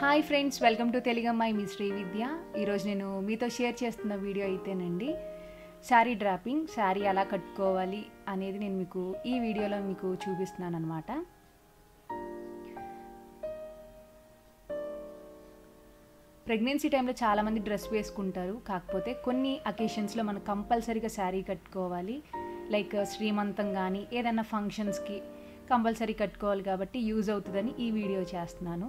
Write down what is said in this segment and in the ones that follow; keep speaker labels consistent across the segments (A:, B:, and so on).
A: hi friends welcome to తెలుగమ్మాయి మీ శ్రీ విద్య ఈరోజు నేను మీతో షేర్ చేస్తున్న వీడియో అయితేనండి శారీ డ్రాపింగ్ శారీ ఎలా కట్టుకోవాలి అనేది నేను మీకు ఈ వీడియోలో మీకు చూపిస్తున్నాను అనమాట ప్రెగ్నెన్సీ టైంలో చాలామంది డ్రెస్ వేసుకుంటారు కాకపోతే కొన్ని అకేషన్స్లో మనం కంపల్సరీగా శారీ కట్టుకోవాలి లైక్ శ్రీమంతం కానీ ఏదైనా ఫంక్షన్స్కి కంపల్సరీ కట్టుకోవాలి కాబట్టి యూజ్ అవుతుందని ఈ వీడియో చేస్తున్నాను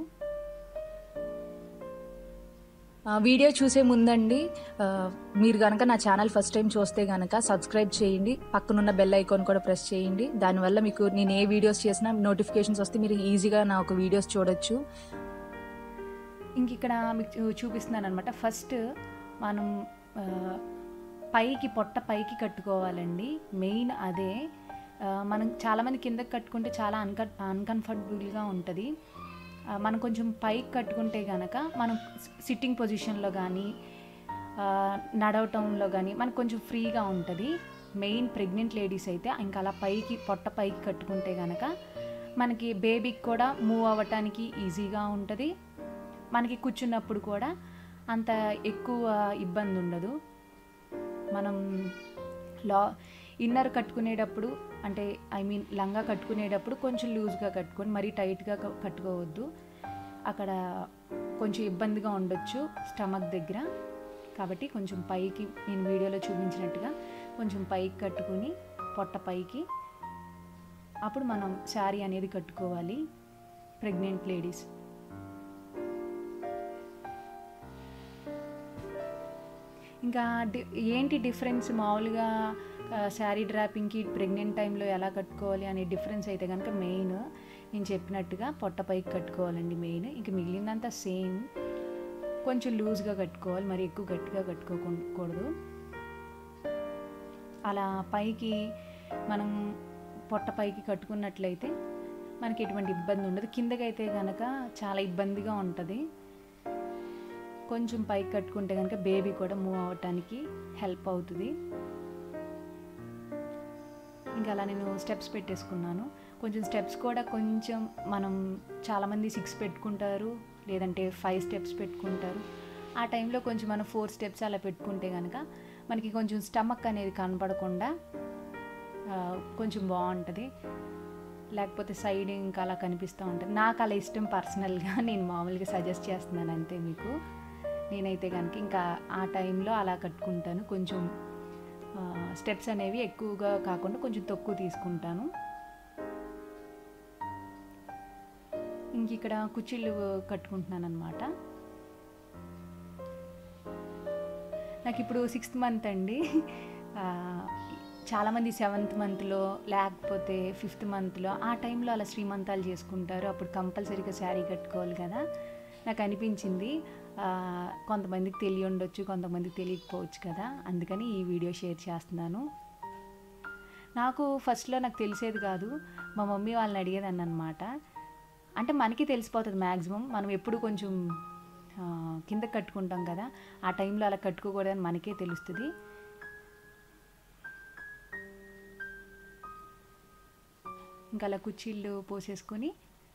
B: ఆ, వీడియో చూసే ముందండి ఆ, మీరు కనుక నా ఛానల్ ఫస్ట్ టైం చూస్తే కనుక సబ్స్క్రైబ్ చేయండి పక్కనున్న బెల్ ఐకాన్ కూడా ప్రెస్ చేయండి దానివల్ల మీకు నేను ఏ వీడియోస్ చేసినా నోటిఫికేషన్స్ వస్తే మీరు ఈజీగా నా ఒక వీడియోస్ చూడొచ్చు
A: ఇంక ఇక్కడ మీకు చూ- చూపిస్తున్నాను అనమాట ఫస్ట్ మనం ఆ, పైకి పొట్ట పైకి కట్టుకోవాలండి మెయిన్ అదే ఆ, మనం చాలామంది కిందకి కట్టుకుంటే చాలా అన్క అన్కంఫర్టబుల్గా ఉంటుంది ఆ, మనం కొంచెం పైకి కట్టుకుంటే కనుక మనం సిట్టింగ్ పొజిషన్లో కానీ ఆ, నడవటంలో కానీ మనకు కొంచెం ఫ్రీగా ఉంటుంది మెయిన్ ప్రెగ్నెంట్ లేడీస్ అయితే ఇంకా అలా పైకి పొట్ట పైకి కట్టుకుంటే కనుక మనకి బేబీకి కూడా మూవ్ అవ్వటానికి ఈజీగా ఉంటుంది మనకి కూర్చున్నప్పుడు కూడా అంత ఎక్కువ ఇబ్బంది ఉండదు మనం లా ఇన్నర్ కట్టుకునేటప్పుడు అంటే ఐ మీన్ లంగా కట్టుకునేటప్పుడు కొంచెం లూజ్గా కట్టుకొని మరీ టైట్గా క- కట్టుకోవద్దు అక్కడ కొంచెం ఇబ్బందిగా ఉండొచ్చు స్టమక్ దగ్గర కాబట్టి కొంచెం పైకి నేను వీడియోలో చూపించినట్టుగా కొంచెం పైకి కట్టుకుని పొట్ట పైకి అప్పుడు మనం శారీ అనేది కట్టుకోవాలి ప్రెగ్నెంట్ లేడీస్ ఇంకా డి- ఏంటి డిఫరెన్స్ మామూలుగా శారీ డ్రాపింగ్కి ప్రెగ్నెంట్ టైంలో ఎలా కట్టుకోవాలి అనే డిఫరెన్స్ అయితే కనుక మెయిన్ నేను చెప్పినట్టుగా పొట్ట పైకి కట్టుకోవాలండి మెయిన్ ఇంక మిగిలిందంతా సేమ్ కొంచెం లూజ్గా కట్టుకోవాలి మరి ఎక్కువ గట్టిగా కట్టుకోకూడదు అలా పైకి మనం పొట్ట పైకి కట్టుకున్నట్లయితే మనకి ఎటువంటి ఇబ్బంది ఉండదు కిందకైతే కనుక చాలా ఇబ్బందిగా ఉంటుంది కొంచెం పైకి కట్టుకుంటే కనుక బేబీ కూడా మూవ్ అవ్వటానికి హెల్ప్ అవుతుంది ఇంకా అలా నేను స్టెప్స్ పెట్టేసుకున్నాను కొంచెం స్టెప్స్ కూడా కొంచెం మనం చాలామంది సిక్స్ పెట్టుకుంటారు లేదంటే ఫైవ్ స్టెప్స్ పెట్టుకుంటారు ఆ టైంలో కొంచెం మనం ఫోర్ స్టెప్స్ అలా పెట్టుకుంటే కనుక మనకి కొంచెం స్టమక్ అనేది కనపడకుండా ఆ, కొంచెం బాగుంటుంది లేకపోతే సైడ్ ఇంకా అలా కనిపిస్తూ ఉంటుంది నాకు అలా ఇష్టం పర్సనల్గా నేను మామూలుగా సజెస్ట్ చేస్తున్నాను అంతే మీకు నేనైతే కనుక ఇంకా ఆ టైంలో అలా కట్టుకుంటాను కొంచెం స్టెప్స్ అనేవి ఎక్కువగా కాకుండా కొంచెం తక్కువ తీసుకుంటాను ఇంక ఇక్కడ కుర్చీలు కట్టుకుంటున్నాను అనమాట నాకు ఇప్పుడు సిక్స్త్ మంత్ అండి ఆ, చాలామంది సెవెంత్ మంత్లో లేకపోతే ఫిఫ్త్ మంత్లో ఆ టైంలో అలా శ్రీమంతాలు చేసుకుంటారు అప్పుడు కంపల్సరీగా శారీ కట్టుకోవాలి కదా నాకు అనిపించింది ఆ, కొంతమందికి తెలియ ఉండొచ్చు కొంతమందికి తెలియకపోవచ్చు కదా అందుకని ఈ వీడియో షేర్ చేస్తున్నాను నాకు ఫస్ట్లో నాకు తెలిసేది కాదు మా మమ్మీ వాళ్ళని అడిగేదాన్ని అనమాట అంటే మనకి తెలిసిపోతుంది మ్యాక్సిమం మనం ఎప్పుడు కొంచెం ఆ, కింద కట్టుకుంటాం కదా ఆ టైంలో అలా కట్టుకోకూడదని మనకే తెలుస్తుంది ఇంకా అలా కుర్చీళ్ళు పోసేసుకొని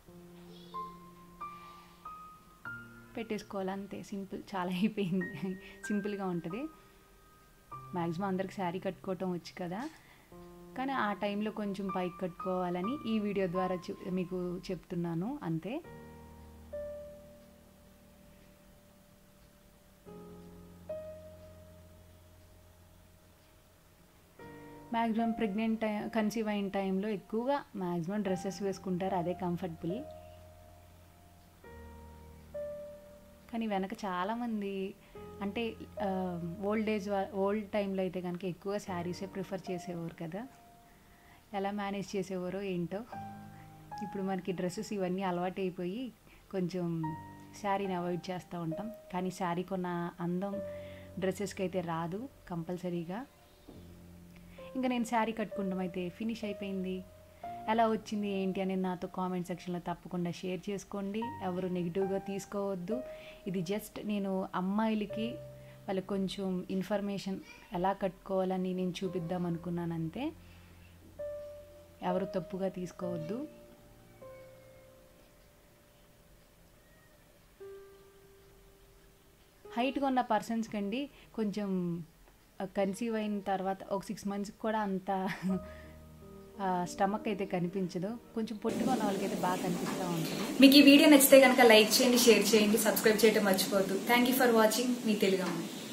A: పెట్టేసుకోవాలి అంతే సింపుల్ చాలా అయిపోయింది సింపుల్గా ఉంటుంది మ్యాక్సిమం అందరికి శారీ కట్టుకోవటం వచ్చు కదా కానీ ఆ టైంలో కొంచెం పైకి కట్టుకోవాలని ఈ వీడియో ద్వారా చెప్- మీకు చెప్తున్నాను అంతే మ్యాక్సిమం ప్రెగ్నెంట్ టైం కన్సీవ్ అయిన టైంలో ఎక్కువగా మ్యాక్సిమం డ్రెస్సెస్ వేసుకుంటారు అదే కంఫర్టబుల్ కానీ వెనక చాలామంది అంటే ఓల్డ్ ఏజ్ ఓల్డ్ టైంలో అయితే కనుక ఎక్కువ శారీసే ప్రిఫర్ చేసేవారు కదా ఎలా మేనేజ్ చేసేవారో ఏంటో ఇప్పుడు మనకి డ్రెస్సెస్ ఇవన్నీ అలవాటు అయిపోయి కొంచెం శారీని అవాయిడ్ చేస్తూ ఉంటాం కానీ శారీ కొన్న అందం డ్రెస్సెస్కి అయితే రాదు కంపల్సరీగా ఇంకా నేను శారీ కట్టుకుంటాం అయితే ఫినిష్ అయిపోయింది ఎలా వచ్చింది ఏంటి అనేది నాతో కామెంట్ సెక్షన్లో తప్పకుండా షేర్ చేసుకోండి ఎవరు నెగిటివ్గా తీసుకోవద్దు ఇది జస్ట్ నేను అమ్మాయిలకి వాళ్ళకి కొంచెం ఇన్ఫర్మేషన్ ఎలా కట్టుకోవాలని నేను చూపిద్దాం అనుకున్నాను అంతే ఎవరు తప్పుగా తీసుకోవద్దు హైట్గా ఉన్న పర్సన్స్ కండి కొంచెం కన్సీవ్ అయిన తర్వాత ఒక సిక్స్ మంత్స్కి కూడా అంత స్టమక్ అయితే కనిపించదు కొంచెం పొట్టుగా ఉన్న వాళ్ళకైతే బాగా కనిపిస్తూ ఉంటుంది
B: మీకు ఈ వీడియో నచ్చితే కనుక లైక్ చేయండి షేర్ చేయండి సబ్స్క్రైబ్ చేయడం మర్చిపోవద్దు థ్యాంక్ యూ ఫర్ వాచింగ్ మీ తెలుగు అమ్మాయి